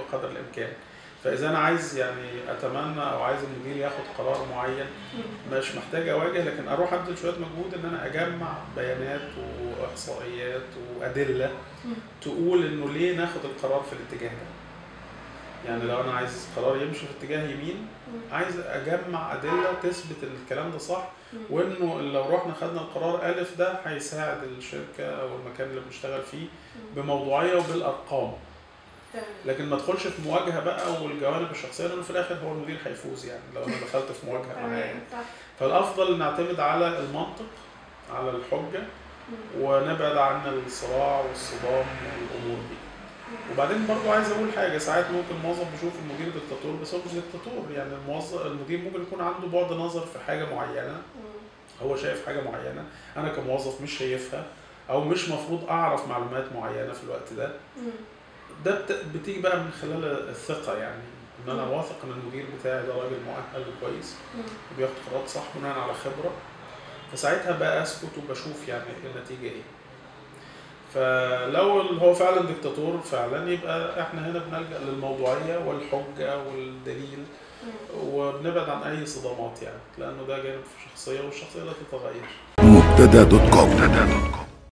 قدر الامكان فاذا انا عايز يعني اتمنى او عايز المدير ياخد قرار معين مش محتاج اواجه لكن اروح ابذل شويه مجهود ان انا اجمع بيانات واحصائيات وادله تقول انه ليه ناخد القرار في الاتجاه ده يعني لو انا عايز قرار يمشي في اتجاه يمين عايز اجمع ادله تثبت ان الكلام ده صح وانه لو رحنا خدنا القرار الف ده هيساعد الشركه او المكان اللي بنشتغل فيه بموضوعيه وبالارقام لكن ما ادخلش في مواجهه بقى والجوانب الشخصيه لانه في الاخر هو المدير هيفوز يعني لو انا دخلت في مواجهه معاه يعني. فالافضل نعتمد على المنطق على الحجه ونبعد عن الصراع والصدام والامور دي وبعدين برضو عايز اقول حاجه ساعات ممكن موظف بيشوف المدير دكتاتور بس هو مش دكتاتور يعني الموظف المدير ممكن يكون عنده بعد نظر في حاجه معينه هو شايف حاجه معينه انا كموظف مش شايفها او مش مفروض اعرف معلومات معينه في الوقت ده ده بت- بتيجي بقى من خلال الثقه يعني ان انا واثق ان المدير بتاعي ده راجل مؤهل وكويس وبياخد قرارات صح بناء على خبره فساعتها بقى اسكت وبشوف يعني النتيجه ايه فلو هو فعلا دكتاتور فعلا يبقى احنا هنا بنلجا للموضوعيه والحجه والدليل وبنبعد عن اي صدامات يعني لانه ده جانب في الشخصيه والشخصيه لا تتغير مبتدا دوت كوم